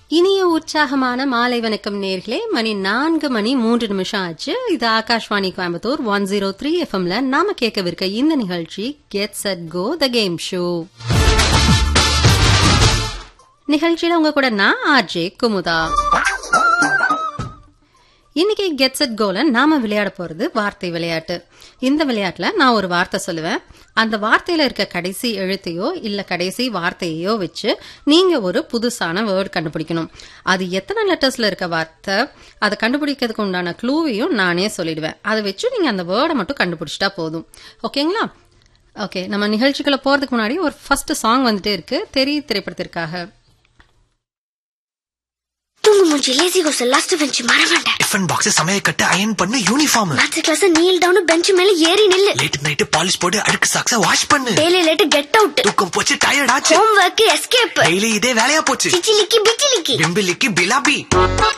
இனிய உற்சாகமான மாலை வணக்கம் நேர்களே மணி நான்கு மணி மூன்று நிமிஷம் ஆச்சு இது Akashvani Coimbatore one zero three எஃப்எம்ல நாம கேட்கவிருக்க இந்த நிகழ்ச்சி get set go the game show நிகழ்ச்சியில உங்க கூட நான் ஆர்ஜே குமுதா இன்னைக்கு கெட் செட் கோல நாம விளையாட போறது வார்த்தை விளையாட்டு இந்த விளையாட்டுல நான் ஒரு வார்த்தை சொல்லுவேன் அந்த வார்த்தையில இருக்க கடைசி எழுத்தையோ இல்ல கடைசி வார்த்தையோ வச்சு நீங்க ஒரு புதுசான வேர்டு கண்டுபிடிக்கணும் அது எத்தனை லெட்டர்ஸ்ல இருக்க வார்த்தை அதை கண்டுபிடிக்கிறதுக்கு உண்டான க்ளூவையும் நானே சொல்லிடுவேன் அதை வச்சு நீங்க அந்த வேர்டை மட்டும் கண்டுபிடிச்சிட்டா போதும் ஓகேங்களா ஓகே நம்ம நிகழ்ச்சிக்குள்ள போறதுக்கு முன்னாடி ஒரு ஃபர்ஸ்ட் சாங் வந்துட்டே இருக்கு தெரி திரைப்படத்திற்காக தூங்கு மூஞ்சி லேசி கோஸ் லாஸ்ட் பெஞ்ச் மறவாண்ட டிஃபன் பாக்ஸ் சமையல் கட்டு அயன் பண்ணு uniform maths class kneel down bench மேல ஏறி நில்லு லேட் நைட் பாலிஷ் போட்டு அழுக்கு சாக்ஸ வாஷ் பண்ணு டெய்லி லேட் கெட் அவுட் தூக்கம் போச்சு டயர்ட் ஆச்சு ஹோம் ஒர்க் எஸ்கேப் டெய்லி இதே வேலையா போச்சு சிச்சிலிக்கி பிச்சிலிக்கி பிம்பிலிக்கு பிலாபி